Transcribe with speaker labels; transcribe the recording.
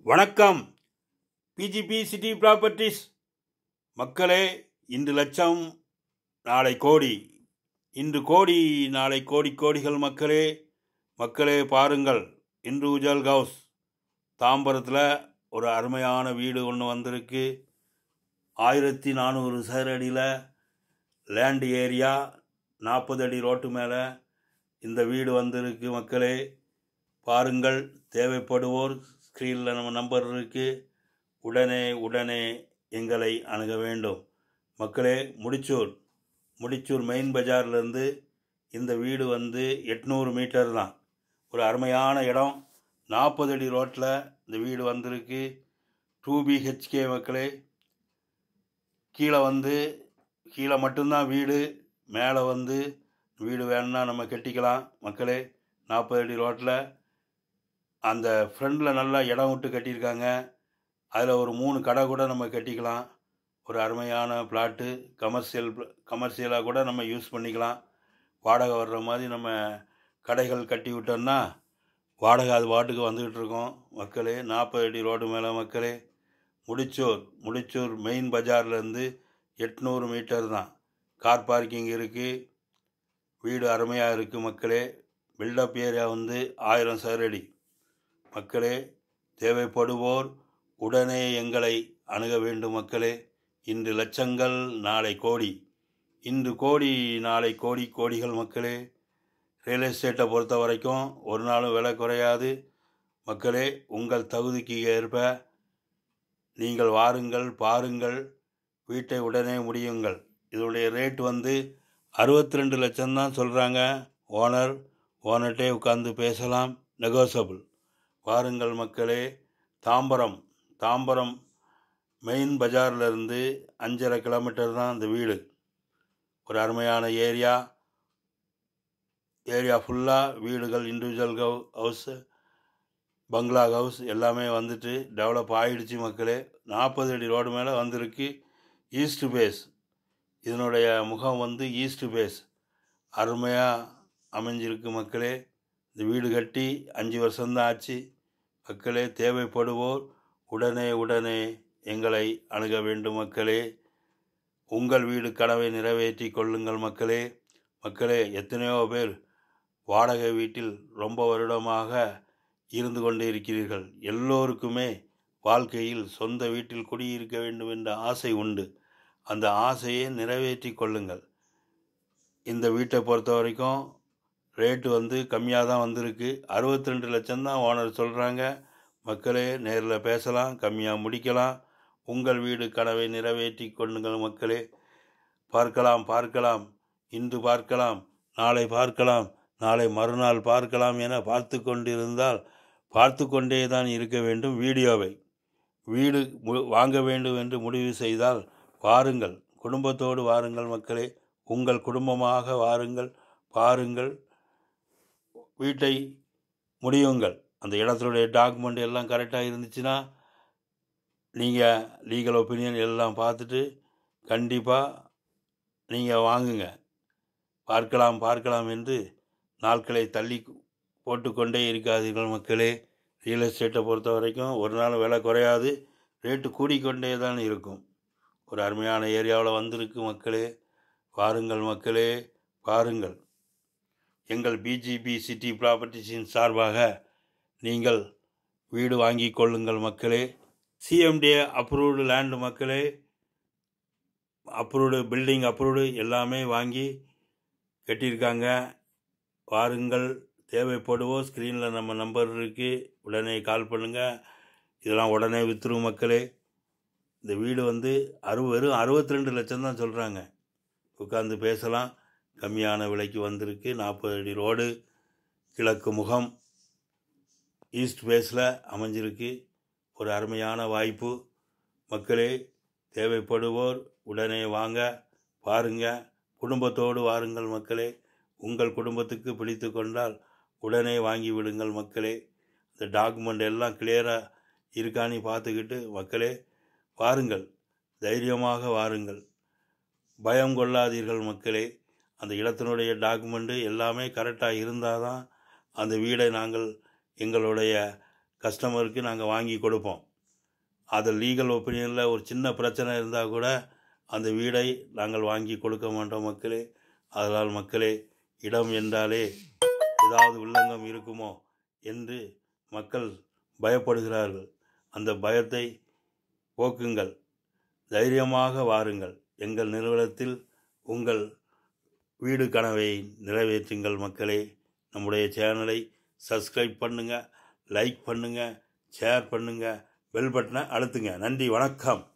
Speaker 1: வணக்கம் PGP city properties மக்களே இன்று லட்சம் நாளை கோடி இன்று கோடி நாளை கோடி கோடிகள் மக்களே மக்களே பாருங்கள் இன்று உஜல் ஹவுஸ் தாம்பரத்தில் ஒரு அருமையான வீடு ஒன்று வந்திருக்கு ஆயிரத்தி நானூறு சதுரடியில் லேண்ட் ஏரியா நாற்பது அடி ரோட்டு மேலே இந்த வீடு வந்திருக்கு மக்களே பாருங்கள் தேவைப்படுவோர் ஸ்க்ரீனில் நம்ம நம்பர் இருக்குது உடனே உடனே எங்களை அணுக வேண்டும் மக்களே முடிச்சூர் முடிச்சூர் மெயின் பஜார்லேருந்து இந்த வீடு வந்து எட்நூறு மீட்டர் தான் ஒரு அருமையான இடம் நாற்பது அடி ரோட்டில் இந்த வீடு வந்திருக்கு டூ பிஹெச்கே மக்களே கீழே வந்து கீழே மட்டும்தான் வீடு மேலே வந்து வீடு வேணும்னா நம்ம கட்டிக்கலாம் மக்களே நாற்பது அடி ரோட்டில் அந்த ஃப்ரண்டில் நல்லா இடம் விட்டு கட்டியிருக்காங்க அதில் ஒரு மூணு கடை கூட நம்ம கட்டிக்கலாம் ஒரு அருமையான பிளாட்டு கமர்ஷியல் கமர்ஷியலாக கூட நம்ம யூஸ் பண்ணிக்கலாம் வாடகை வர்ற மாதிரி நம்ம கடைகள் கட்டி விட்டோம்னா வாடகை அது பாட்டுக்கு வந்துக்கிட்டு இருக்கோம் மக்களே நாற்பது அடி ரோடு மேலே மக்களே முடிச்சூர் முடிச்சூர் மெயின் பஜார்லேருந்து எட்நூறு மீட்டர் தான் கார் பார்க்கிங் இருக்குது வீடு அருமையாக இருக்குது மக்களே பில்டப் ஏரியா வந்து ஆயிரம் சதுரடி மக்களே தேவைப்படுவோர் உடனே எங்களை அணுக வேண்டும் மக்களே இன்று லட்சங்கள் நாளை கோடி இன்று கோடி நாளை கோடி கோடிகள் மக்களே ரியல் எஸ்டேட்டை பொறுத்த வரைக்கும் ஒரு நாளும் விலை குறையாது மக்களே உங்கள் தகுதிக்கு ஏற்ப நீங்கள் வாருங்கள் பாருங்கள் வீட்டை உடனே முடியுங்கள் இதனுடைய ரேட் வந்து அறுபத்தி ரெண்டு லட்சம் தான் சொல்கிறாங்க ஓனர் ஓனர்கிட்டே உட்காந்து பேசலாம் நெகோசபிள் வாருங்கள் மக்களே தாம்பரம் தாம்பரம் மெயின் பஜார்லேருந்து அஞ்சரை கிலோமீட்டர் தான் இந்த வீடு ஒரு அருமையான ஏரியா ஏரியா ஃபுல்லாக வீடுகள் இண்டிவிஜுவல் கவு ஹவுஸு பங்களா ஹவுஸ் எல்லாமே வந்துட்டு டெவலப் ஆகிடுச்சு மக்களே நாற்பது அடி ரோடு மேலே வந்திருக்கு ஈஸ்ட் பேஸ் இதனுடைய முகம் வந்து ஈஸ்ட் பேஸ் அருமையாக அமைஞ்சிருக்கு மக்களே இந்த வீடு கட்டி அஞ்சு வருஷம்தான் ஆச்சு மக்களே தேவைப்படுவோர் உடனே உடனே எங்களை அணுக வேண்டும் மக்களே உங்கள் வீடு கனவை நிறைவேற்றி கொள்ளுங்கள் மக்களே மக்களே எத்தனையோ பேர் வாடகை வீட்டில் ரொம்ப வருடமாக இருந்து கொண்டு இருக்கிறீர்கள் எல்லோருக்குமே வாழ்க்கையில் சொந்த வீட்டில் குடியிருக்க வேண்டும் என்ற ஆசை உண்டு அந்த ஆசையை நிறைவேற்றி கொள்ளுங்கள் இந்த வீட்டை பொறுத்த வரைக்கும் ரேட்டு வந்து கம்மியாக தான் வந்திருக்கு அறுபத்தி ரெண்டு லட்சம் தான் ஓனர் சொல்கிறாங்க மக்களே நேரில் பேசலாம் கம்மியாக முடிக்கலாம் உங்கள் வீடு கனவை நிறைவேற்றி கொள்ளுங்கள் மக்களே பார்க்கலாம் பார்க்கலாம் இன்று பார்க்கலாம் நாளை பார்க்கலாம் நாளை மறுநாள் பார்க்கலாம் என பார்த்து கொண்டிருந்தால் பார்த்து கொண்டே தான் இருக்க வேண்டும் வீடியோவை வீடு வாங்க வேண்டும் என்று முடிவு செய்தால் வாருங்கள் குடும்பத்தோடு வாருங்கள் மக்களே உங்கள் குடும்பமாக வாருங்கள் பாருங்கள் வீட்டை முடியுங்கள் அந்த இடத்துடைய டாக்குமெண்ட் எல்லாம் கரெக்டாக இருந்துச்சுன்னா நீங்கள் லீகல் ஒப்பீனியன் எல்லாம் பார்த்துட்டு கண்டிப்பாக நீங்கள் வாங்குங்க பார்க்கலாம் பார்க்கலாம் என்று நாட்களை தள்ளி போட்டுக்கொண்டே இருக்காதீர்கள் மக்களே ரியல் எஸ்டேட்டை பொறுத்த வரைக்கும் ஒரு நாள் விலை குறையாது ரேட்டு கூடிக்கொண்டே தான் இருக்கும் ஒரு அருமையான ஏரியாவில் வந்திருக்கு மக்களே பாருங்கள் மக்களே பாருங்கள் எங்கள் பிஜிபி சிட்டி ப்ராப்பர்ட்டிஸின் சார்பாக நீங்கள் வீடு வாங்கி கொள்ளுங்கள் மக்களே சிஎம்டிஏ அப்ரூவ்டு லேண்டு மக்களே அப்ரூவ்டு பில்டிங் அப்ரூவ்டு எல்லாமே வாங்கி கட்டியிருக்காங்க பாருங்கள் தேவைப்படுவோம் ஸ்க்ரீனில் நம்ம நம்பர் இருக்குது உடனே கால் பண்ணுங்கள் இதெல்லாம் உடனே விற்றுரும் மக்களே இந்த வீடு வந்து அறு வெறும் அறுபத்தி ரெண்டு லட்சம் தான் சொல்கிறாங்க உட்காந்து பேசலாம் கம்மியான விலைக்கு வந்திருக்கு நாற்பது அடி ரோடு கிழக்கு முகம் ஈஸ்ட் பேஸில் அமைஞ்சிருக்கு ஒரு அருமையான வாய்ப்பு மக்களே தேவைப்படுவோர் உடனே வாங்க பாருங்க குடும்பத்தோடு வாருங்கள் மக்களே உங்கள் குடும்பத்துக்கு பிடித்து கொண்டால் உடனே வாங்கி விடுங்கள் மக்களே இந்த டாக்குமெண்ட் எல்லாம் கிளியராக இருக்கான்னு பார்த்துக்கிட்டு மக்களே வாருங்கள் தைரியமாக வாருங்கள் பயம் கொள்ளாதீர்கள் மக்களே அந்த இடத்தினுடைய டாக்குமெண்ட்டு எல்லாமே கரெக்டாக இருந்தால் தான் அந்த வீடை நாங்கள் எங்களுடைய கஸ்டமருக்கு நாங்கள் வாங்கி கொடுப்போம் அது லீகல் ஒப்பீனியனில் ஒரு சின்ன பிரச்சனை இருந்தால் கூட அந்த வீடை நாங்கள் வாங்கி கொடுக்க மாட்டோம் மக்களே அதனால் மக்களே இடம் என்றாலே ஏதாவது உள்ளங்கம் இருக்குமோ என்று மக்கள் பயப்படுகிறார்கள் அந்த பயத்தை போக்குங்கள் தைரியமாக வாருங்கள் எங்கள் நிறுவனத்தில் உங்கள் வீடு கனவை நிறைவேற்றுங்கள் மக்களே நம்முடைய சேனலை சப்ஸ்கிரைப் பண்ணுங்கள் லைக் பண்ணுங்கள் ஷேர் பண்ணுங்கள் பெல் பட்டனை அழுத்துங்க நன்றி வணக்கம்